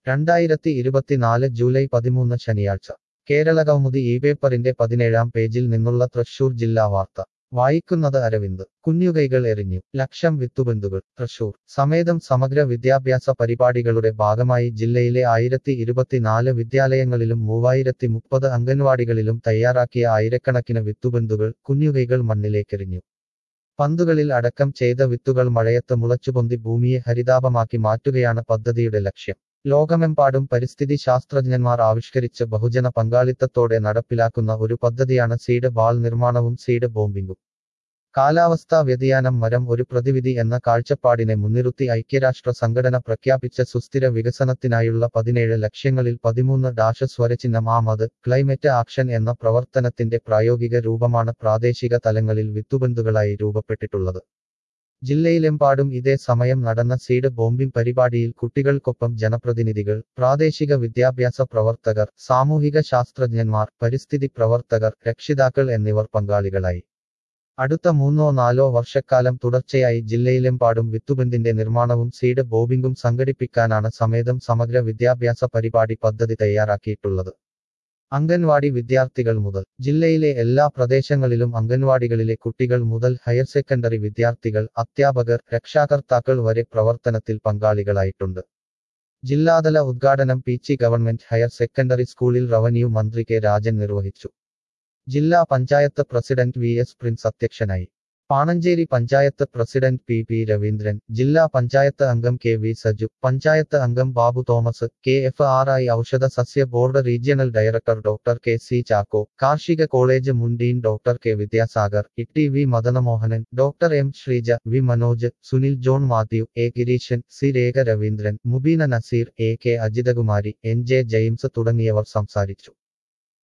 രണ്ടായിരത്തി ഇരുപത്തിനാല് ജൂലൈ പതിമൂന്ന് ശനിയാഴ്ച കേരള കൗമുദി ഈ പേപ്പറിന്റെ പതിനേഴാം പേജിൽ നിന്നുള്ള തൃശൂർ ജില്ലാ വാർത്ത വായിക്കുന്നത് അരവിന്ദ് കുഞ്ഞുകൈകൾ എറിഞ്ഞു ലക്ഷം വിത്തുബന്ധുകൾ തൃശൂർ സമേതം സമഗ്ര വിദ്യാഭ്യാസ പരിപാടികളുടെ ഭാഗമായി ജില്ലയിലെ ആയിരത്തി ഇരുപത്തിനാല് വിദ്യാലയങ്ങളിലും മൂവായിരത്തി മുപ്പത് അംഗൻവാടികളിലും തയ്യാറാക്കിയ ആയിരക്കണക്കിന് വിത്തുബന്ധുകൾ കുഞ്ഞുകൈകൾ മണ്ണിലേക്കെറിഞ്ഞു പന്തുകളിൽ അടക്കം ചെയ്ത വിത്തുകൾ മഴയത്ത് മുളച്ചുപൊന്തി ഭൂമിയെ ഹരിതാപമാക്കി മാറ്റുകയാണ് പദ്ധതിയുടെ ലക്ഷ്യം ലോകമെമ്പാടും പരിസ്ഥിതി ശാസ്ത്രജ്ഞന്മാർ ആവിഷ്കരിച്ച് ബഹുജന പങ്കാളിത്തത്തോടെ നടപ്പിലാക്കുന്ന ഒരു പദ്ധതിയാണ് സീഡ് ബാൾ നിർമ്മാണവും സീഡ് ബോംബിംഗും കാലാവസ്ഥാ വ്യതിയാനം മരം ഒരു പ്രതിവിധി എന്ന കാഴ്ചപ്പാടിനെ മുൻനിർത്തി ഐക്യരാഷ്ട്ര സംഘടന പ്രഖ്യാപിച്ച സുസ്ഥിര വികസനത്തിനായുള്ള പതിനേഴ് ലക്ഷ്യങ്ങളിൽ പതിമൂന്ന് ഡാഷ് സ്വരചിഹ്നം ആമത് ക്ലൈമറ്റ് ആക്ഷൻ എന്ന പ്രവർത്തനത്തിന്റെ പ്രായോഗിക രൂപമാണ് പ്രാദേശിക തലങ്ങളിൽ വിത്തുബന്ധുകളായി രൂപപ്പെട്ടിട്ടുള്ളത് ജില്ലയിലെമ്പാടും ഇതേ സമയം നടന്ന സീഡ് ബോംബിംഗ് പരിപാടിയിൽ കുട്ടികൾക്കൊപ്പം ജനപ്രതിനിധികൾ പ്രാദേശിക വിദ്യാഭ്യാസ പ്രവർത്തകർ സാമൂഹിക ശാസ്ത്രജ്ഞന്മാർ പരിസ്ഥിതി പ്രവർത്തകർ രക്ഷിതാക്കൾ എന്നിവർ പങ്കാളികളായി അടുത്ത മൂന്നോ നാലോ വർഷക്കാലം തുടർച്ചയായി ജില്ലയിലെമ്പാടും വിത്തുബന്ധിന്റെ നിർമ്മാണവും സീഡ് ബോബിംഗും സംഘടിപ്പിക്കാനാണ് സമേതം സമഗ്ര വിദ്യാഭ്യാസ പരിപാടി പദ്ധതി തയ്യാറാക്കിയിട്ടുള്ളത് അംഗൻവാടി വിദ്യാർത്ഥികൾ മുതൽ ജില്ലയിലെ എല്ലാ പ്രദേശങ്ങളിലും അംഗൻവാടികളിലെ കുട്ടികൾ മുതൽ ഹയർ സെക്കൻഡറി വിദ്യാർത്ഥികൾ അധ്യാപകർ രക്ഷാകർത്താക്കൾ വരെ പ്രവർത്തനത്തിൽ പങ്കാളികളായിട്ടുണ്ട് ജില്ലാതല ഉദ്ഘാടനം പീച്ചി ഗവൺമെന്റ് ഹയർ സെക്കൻഡറി സ്കൂളിൽ റവന്യൂ മന്ത്രി കെ രാജൻ നിർവഹിച്ചു ജില്ലാ panchayat president V S Prince അധ്യക്ഷനായി Panancherry panchayat president P P Raveendran ജില്ലാ പഞ്ചായത്ത് അംഗം കെ വി സജു പഞ്ചായത്ത് അംഗം Babu Thomas K F R I ഔഷധ സസ്യ board regional director doctor K C Chacko കാർഷിക കോളേജ് മുൻ dean doctor K Vidyasagar E V Madanamohanan doctor M Sreeja V Manoj Sunil John Mathew A Gireesan C Rekha Raveendran Mubeena Nazeer A K Ajithakumari N J James തുടങ്ങിയവർ സംസാരിച്ചു